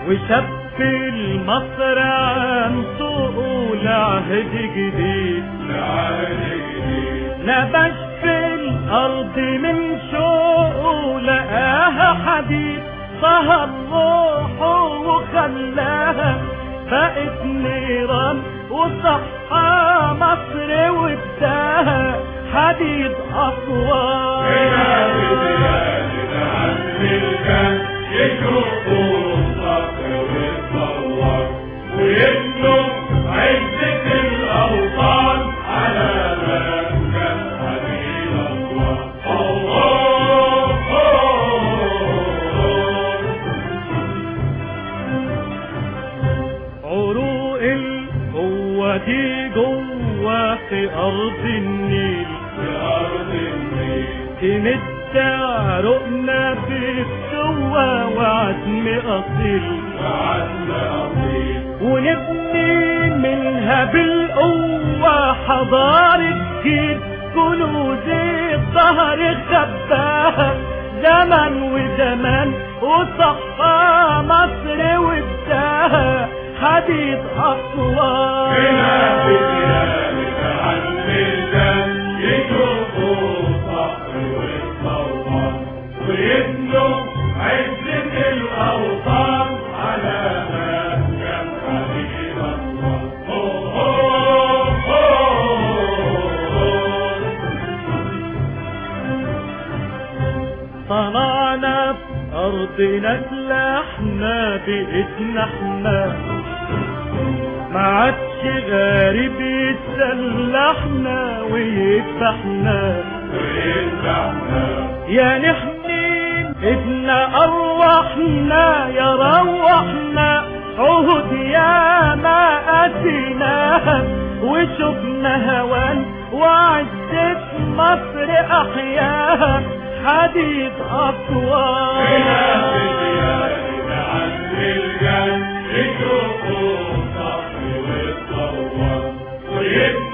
وشاب المصر عن سوق لعهد جديد نبش في الأرض من شوق لقاها حديد ظهر روحه وخلاها بقت نيران وصحى مصر واداها حديد أطوال ويبنوا عزة الأوطان على مكة حديد الله الله عروق القوة دي جوه في أرض النيل في أرض النيل تمد عروقنا بالسوى وعزم أصيل وعنا أصيل ونبني منها بالقوة حضارة جيل كنوز الظهر خباها زمن وزمان وصحى مصر واداها حديد هنا في أطوال ديار عن الجن يشوفوا صخر والصوار ويبنوا عزة الأوطان على مكة حبيب الله أوه أوه أوه طلعنا في أرضنا سلاحنا بإيدنا احنا ما عادش غريب يسلحنا ويذبحنا ويذبحنا يا نحمي إدنا أرواحنا يا روحنا عهد يا ما أتيناها وشفنا هوان وعزة مصر أحياها حديد هنا في أطوال ديار عن الجن يشوفوا صخر والصوار ويبنوا